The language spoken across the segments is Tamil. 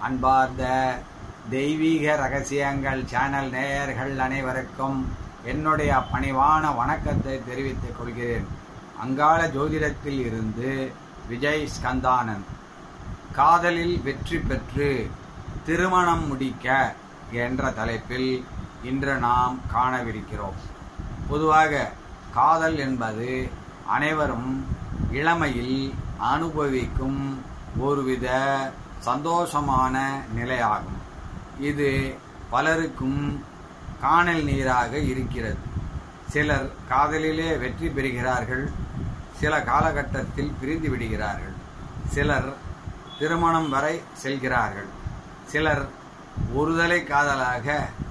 அன்பார்ந்த தெய்வீக ரகசியங்கள் சேனல் நேயர்கள் அனைவருக்கும் என்னுடைய பணிவான வணக்கத்தை தெரிவித்துக் கொள்கிறேன் அங்காள ஜோதிடத்தில் இருந்து விஜய் ஸ்கந்தானந்த் காதலில் வெற்றி பெற்று திருமணம் முடிக்க என்ற தலைப்பில் இன்று நாம் காணவிருக்கிறோம் பொதுவாக காதல் என்பது அனைவரும் இளமையில் அனுபவிக்கும் ஒருவித சந்தோஷமான நிலையாகும் இது பலருக்கும் காணல் நீராக இருக்கிறது சிலர் காதலிலே வெற்றி பெறுகிறார்கள் சில காலகட்டத்தில் பிரிந்து விடுகிறார்கள் சிலர் திருமணம் வரை செல்கிறார்கள் சிலர் ஒருதலை காதலாக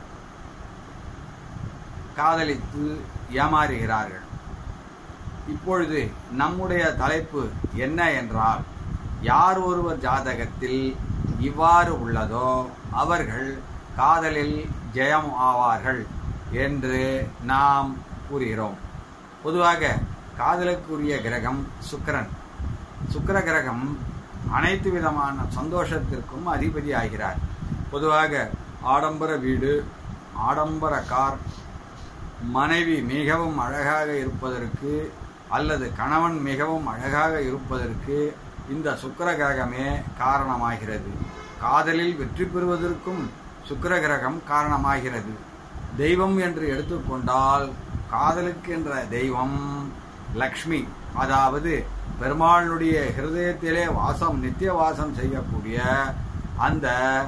காதலித்து ஏமாறுகிறார்கள் இப்பொழுது நம்முடைய தலைப்பு என்ன என்றால் யார் ஒருவர் ஜாதகத்தில் இவ்வாறு உள்ளதோ அவர்கள் காதலில் ஜெயம் ஆவார்கள் என்று நாம் கூறுகிறோம் பொதுவாக காதலுக்குரிய கிரகம் சுக்கிரன் சுக்கிர கிரகம் அனைத்து விதமான சந்தோஷத்திற்கும் அதிபதி ஆகிறார் பொதுவாக ஆடம்பர வீடு ஆடம்பர கார் மனைவி மிகவும் அழகாக இருப்பதற்கு அல்லது கணவன் மிகவும் அழகாக இருப்பதற்கு இந்த சுக்கிர கிரகமே காரணமாகிறது காதலில் வெற்றி பெறுவதற்கும் சுக்கிர கிரகம் காரணமாகிறது தெய்வம் என்று எடுத்துக்கொண்டால் காதலுக்கென்ற தெய்வம் லக்ஷ்மி அதாவது பெருமாளுடைய ஹிருதயத்திலே வாசம் நித்திய வாசம் செய்யக்கூடிய அந்த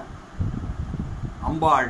அம்பாள்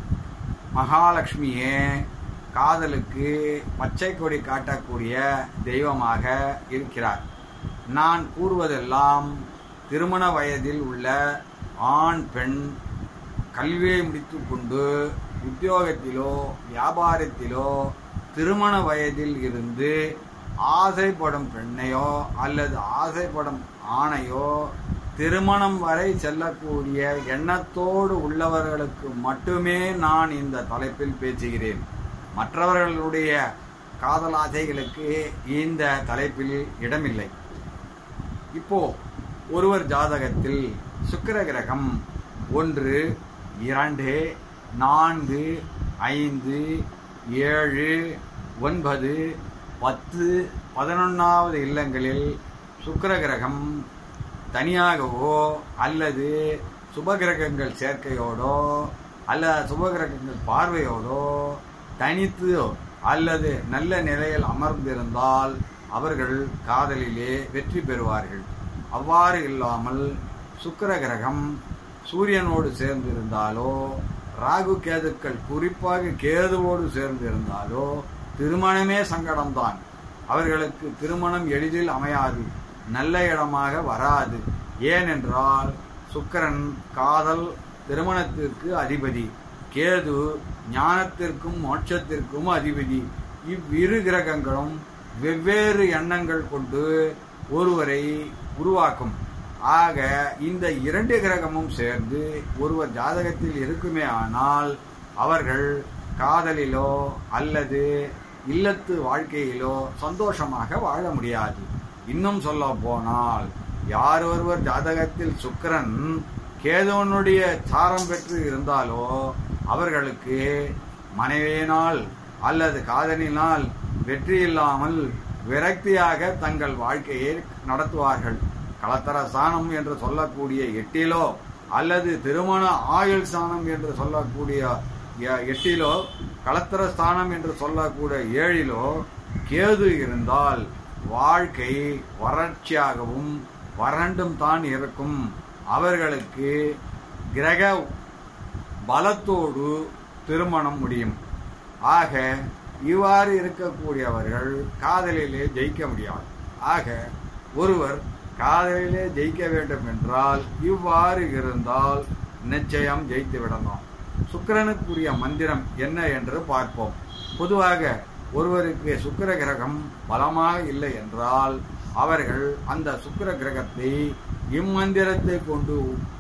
மகாலட்சுமியே காதலுக்கு பச்சை கொடி காட்டக்கூடிய தெய்வமாக இருக்கிறார் நான் கூறுவதெல்லாம் திருமண வயதில் உள்ள ஆண் பெண் கல்வியை முடித்து கொண்டு உத்தியோகத்திலோ வியாபாரத்திலோ திருமண வயதில் இருந்து ஆசைப்படும் பெண்ணையோ அல்லது ஆசைப்படும் ஆணையோ திருமணம் வரை செல்லக்கூடிய எண்ணத்தோடு உள்ளவர்களுக்கு மட்டுமே நான் இந்த தலைப்பில் பேசுகிறேன் மற்றவர்களுடைய காதல் ஆசைகளுக்கு இந்த தலைப்பில் இடமில்லை இப்போ ஒருவர் ஜாதகத்தில் சுக்கிர கிரகம் ஒன்று இரண்டு நான்கு ஐந்து ஏழு ஒன்பது பத்து பதினொன்றாவது இல்லங்களில் சுக்கிர கிரகம் தனியாகவோ அல்லது சுபகிரகங்கள் சேர்க்கையோடோ அல்ல சுபகிரகங்கள் பார்வையோடோ தனித்து அல்லது நல்ல நிலையில் அமர்ந்திருந்தால் அவர்கள் காதலிலே வெற்றி பெறுவார்கள் அவ்வாறு இல்லாமல் சுக்கிர கிரகம் சூரியனோடு சேர்ந்திருந்தாலோ ராகு கேதுக்கள் குறிப்பாக கேதுவோடு சேர்ந்திருந்தாலோ திருமணமே சங்கடம்தான் அவர்களுக்கு திருமணம் எளிதில் அமையாது நல்ல இடமாக வராது ஏனென்றால் சுக்கரன் காதல் திருமணத்திற்கு அதிபதி கேது ஞானத்திற்கும் மோட்சத்திற்கும் அதிபதி இவ்விரு கிரகங்களும் வெவ்வேறு எண்ணங்கள் கொண்டு ஒருவரை உருவாக்கும் ஆக இந்த இரண்டு கிரகமும் சேர்ந்து ஒருவர் ஜாதகத்தில் இருக்குமே ஆனால் அவர்கள் காதலிலோ அல்லது இல்லத்து வாழ்க்கையிலோ சந்தோஷமாக வாழ முடியாது இன்னும் சொல்ல போனால் யார் ஒருவர் ஜாதகத்தில் சுக்கரன் கேதவனுடைய சாரம் பெற்று இருந்தாலோ அவர்களுக்கு மனைவியினால் அல்லது காதலினால் வெற்றி இல்லாமல் விரக்தியாக தங்கள் வாழ்க்கையை நடத்துவார்கள் கலத்தர சாணம் என்று சொல்லக்கூடிய எட்டிலோ அல்லது திருமண ஆயுள் சாணம் என்று சொல்லக்கூடிய எட்டிலோ கலத்தர ஸ்தானம் என்று சொல்லக்கூடிய ஏழிலோ கேது இருந்தால் வாழ்க்கை வறட்சியாகவும் வறண்டும் தான் இருக்கும் அவர்களுக்கு கிரக பலத்தோடு திருமணம் முடியும் ஆக இவ்வாறு இருக்கக்கூடியவர்கள் காதலிலே ஜெயிக்க முடியாது ஆக ஒருவர் காதலிலே ஜெயிக்க வேண்டும் என்றால் இவ்வாறு இருந்தால் நிச்சயம் ஜெயித்து விடலாம் சுக்கிரனுக்குரிய மந்திரம் என்ன என்று பார்ப்போம் பொதுவாக ஒருவருக்கு சுக்கிர கிரகம் பலமாக இல்லை என்றால் அவர்கள் அந்த சுக்கிர கிரகத்தை இம்மந்திரத்தை கொண்டு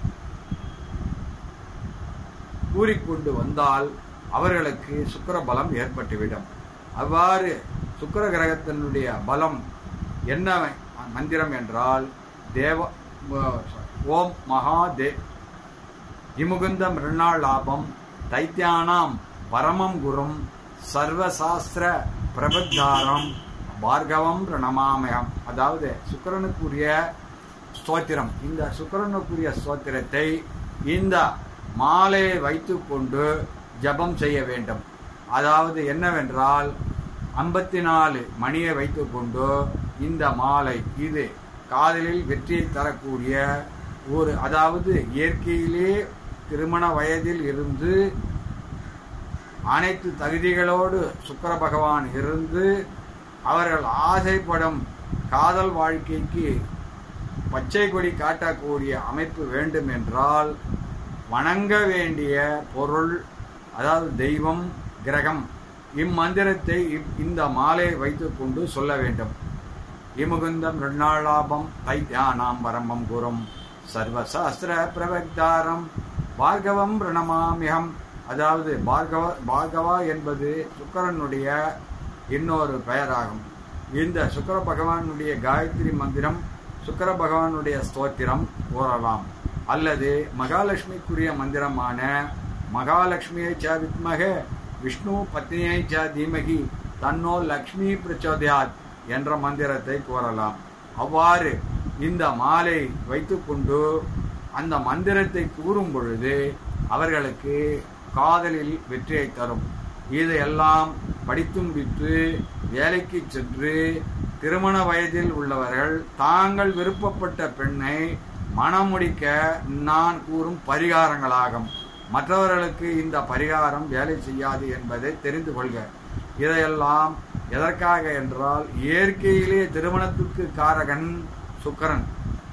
கூறிக்கொண்டு வந்தால் அவர்களுக்கு சுக்கிர பலம் ஏற்பட்டுவிடும் அவ்வாறு சுக்கிர கிரகத்தினுடைய பலம் என்ன மந்திரம் என்றால் தேவ ஓம் மகாதே இமுகுந்த மிருணாளாபம் தைத்தியானாம் பரமம் குரும் சர்வசாஸ்திர பிரபத்தாரம் பார்கவம் பிரணமாமயம் அதாவது சுக்கிரனுக்குரிய ஸ்தோத்திரம் இந்த சுக்கிரனுக்குரிய ஸ்தோத்திரத்தை இந்த மாலையை வைத்துக்கொண்டு ஜபம் செய்ய வேண்டும் அதாவது என்னவென்றால் ஐம்பத்தி நாலு மணியை வைத்துக்கொண்டு இந்த மாலை இது காதலில் வெற்றியை தரக்கூடிய ஒரு அதாவது இயற்கையிலே திருமண வயதில் இருந்து அனைத்து தகுதிகளோடு சுக்கிர பகவான் இருந்து அவர்கள் ஆசைப்படும் காதல் வாழ்க்கைக்கு பச்சை கொடி காட்டக்கூடிய அமைப்பு வேண்டும் என்றால் வணங்க வேண்டிய பொருள் அதாவது தெய்வம் கிரகம் இம்மந்திரத்தை இப்- இந்த மாலையை வைத்துக்கொண்டு சொல்ல வேண்டும் இமுகுந்தம் ருணாளாபம் தைத்தியானாம் பரமம் குரும் சர்வசாஸ்திர பிரவக்தாரம் பார்கவம் பிரணமாமியம் அதாவது பார்கவ பார்கவா என்பது சுக்கரனுடைய இன்னொரு பெயராகும் இந்த சுக்கிர பகவானுடைய காயத்ரி மந்திரம் சுக்கிர பகவானுடைய ஸ்தோத்திரம் கூறலாம் அல்லது மகாலட்சுமிக்குரிய மந்திரமான மகாலட்சுமியை ச வித்மக விஷ்ணு பத்னியை ச தீமகி தன்னோ லக்ஷ்மி பிரச்சோதயாத் என்ற மந்திரத்தை கூறலாம் அவ்வாறு இந்த மாலை வைத்துக்கொண்டு அந்த மந்திரத்தை கூறும் பொழுது அவர்களுக்கு காதலில் வெற்றியை தரும் இதையெல்லாம் படித்து முடித்து வேலைக்கு சென்று திருமண வயதில் உள்ளவர்கள் தாங்கள் விருப்பப்பட்ட பெண்ணை மணம் முடிக்க நான் கூறும் பரிகாரங்களாகும் மற்றவர்களுக்கு இந்த பரிகாரம் வேலை செய்யாது என்பதை தெரிந்து கொள்க இதையெல்லாம் எதற்காக என்றால் இயற்கையிலே திருமணத்துக்கு காரகன் சுக்கரன்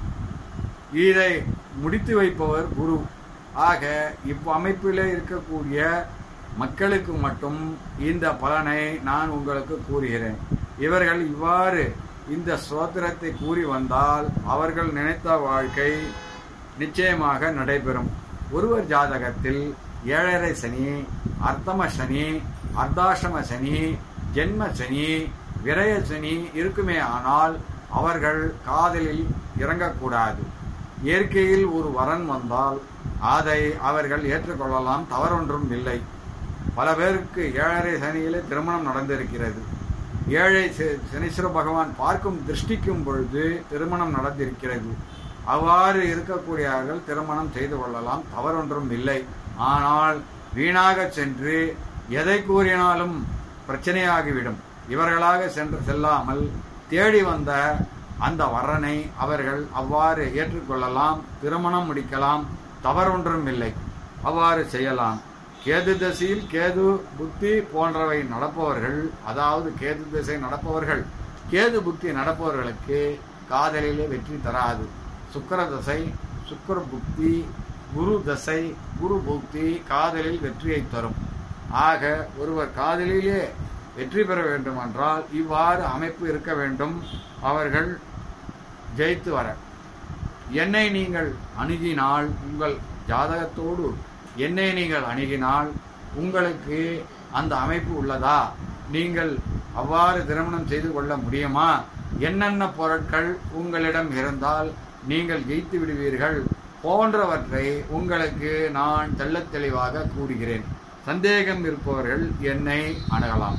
இதை முடித்து வைப்பவர் குரு ஆக இவ்வமைப்பிலே இருக்கக்கூடிய மக்களுக்கு மட்டும் இந்த பலனை நான் உங்களுக்கு கூறுகிறேன் இவர்கள் இவ்வாறு இந்த ஸ்தோத்திரத்தை கூறி வந்தால் அவர்கள் நினைத்த வாழ்க்கை நிச்சயமாக நடைபெறும் ஒருவர் ஜாதகத்தில் ஏழரை சனி அர்த்தம சனி அர்த்தாசிரம சனி ஜென்ம சனி விரய சனி இருக்குமே ஆனால் அவர்கள் காதலில் இறங்கக்கூடாது இயற்கையில் ஒரு வரன் வந்தால் அதை அவர்கள் ஏற்றுக்கொள்ளலாம் தவறொன்றும் இல்லை பல பேருக்கு ஏழரை சனியிலே திருமணம் நடந்திருக்கிறது ஏழை ச- சனீஸ்வர பகவான் பார்க்கும் திருஷ்டிக்கும் பொழுது திருமணம் நடந்திருக்கிறது அவ்வாறு இருக்கக்கூடியவர்கள் திருமணம் செய்து கொள்ளலாம் தவறொன்றும் இல்லை ஆனால் வீணாக சென்று எதை கூறினாலும் பிரச்சனையாகிவிடும் இவர்களாக சென்று செல்லாமல் தேடி வந்த அந்த வரனை அவர்கள் அவ்வாறு ஏற்றுக்கொள்ளலாம் திருமணம் முடிக்கலாம் தவறொன்றும் இல்லை அவ்வாறு செய்யலாம் கேது தசையில் கேது புத்தி போன்றவை நடப்பவர்கள் அதாவது கேது திசை நடப்பவர்கள் கேது புத்தி நடப்பவர்களுக்கு காதலிலே வெற்றி தராது சுக்கிர தசை சுக்கிர புக்தி குரு தசை குரு புக்தி காதலில் வெற்றியை தரும் ஆக ஒருவர் காதலிலே வெற்றி பெற வேண்டுமென்றால் இவ்வாறு அமைப்பு இருக்க வேண்டும் அவர்கள் ஜெயித்து வர என்னை நீங்கள் அணுகினால் உங்கள் ஜாதகத்தோடு என்னை நீங்கள் அணுகினால் உங்களுக்கு அந்த அமைப்பு உள்ளதா நீங்கள் அவ்வாறு திருமணம் செய்து கொள்ள முடியுமா என்னென்ன பொருட்கள் உங்களிடம் இருந்தால் நீங்கள் ஜெயித்து விடுவீர்கள் போன்றவற்றை உங்களுக்கு நான் தெள்ளத் தெளிவாக கூறுகிறேன் சந்தேகம் இருப்பவர்கள் என்னை அணுகலாம்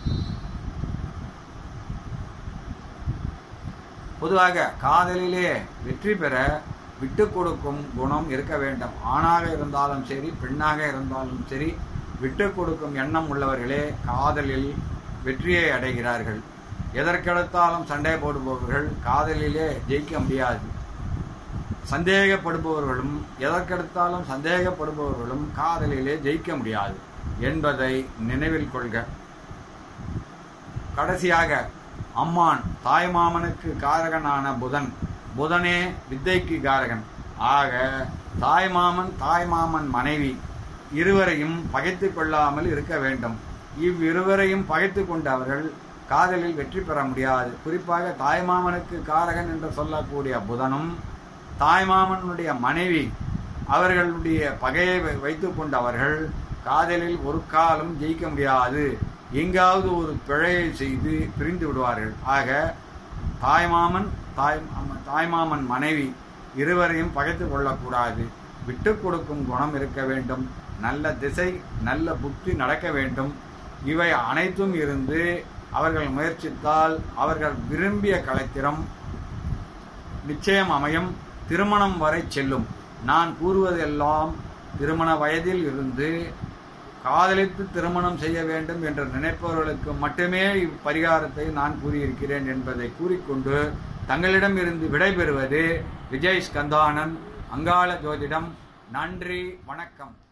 பொதுவாக காதலிலே வெற்றி பெற விட்டு கொடுக்கும் குணம் இருக்க வேண்டும் ஆணாக இருந்தாலும் சரி பெண்ணாக இருந்தாலும் சரி விட்டு கொடுக்கும் எண்ணம் உள்ளவர்களே காதலில் வெற்றியை அடைகிறார்கள் எதற்கெடுத்தாலும் சண்டை போடுபவர்கள் காதலிலே ஜெயிக்க முடியாது சந்தேகப்படுபவர்களும் எதற்கெடுத்தாலும் சந்தேகப்படுபவர்களும் காதலிலே ஜெயிக்க முடியாது என்பதை நினைவில் கொள்க கடைசியாக அம்மான் தாய்மாமனுக்கு காரகனான புதன் புதனே வித்தைக்கு காரகன் ஆக தாய்மாமன் தாய்மாமன் மனைவி இருவரையும் பகைத்து கொள்ளாமல் இருக்க வேண்டும் இவ்விருவரையும் பகைத்து கொண்டவர்கள் காதலில் வெற்றி பெற முடியாது குறிப்பாக தாய்மாமனுக்கு காரகன் என்று சொல்லக்கூடிய புதனும் தாய்மாமனுடைய மனைவி அவர்களுடைய பகையை வை- வைத்துக் கொண்டவர்கள் காதலில் ஒரு காலம் ஜெயிக்க முடியாது எங்காவது ஒரு பிழையை செய்து பிரிந்து விடுவார்கள் ஆக தாய்மாமன் தாய் தாய்மாமன் மனைவி இருவரையும் பகைத்து கொள்ளக்கூடாது விட்டு கொடுக்கும் குணம் இருக்க வேண்டும் நல்ல திசை நல்ல புத்தி நடக்க வேண்டும் இவை அனைத்தும் இருந்து அவர்கள் முயற்சித்தால் அவர்கள் விரும்பிய கலைத்திறம் நிச்சயம் அமையும் திருமணம் வரை செல்லும் நான் கூறுவதெல்லாம் திருமண வயதில் இருந்து காதலித்து திருமணம் செய்ய வேண்டும் என்று நினைப்பவர்களுக்கு மட்டுமே இப்பரிகாரத்தை நான் கூறியிருக்கிறேன் என்பதை கூறிக்கொண்டு தங்களிடம் இருந்து விடைபெறுவது விஜய் ஸ்கந்தானன் அங்காள ஜோதிடம் நன்றி வணக்கம்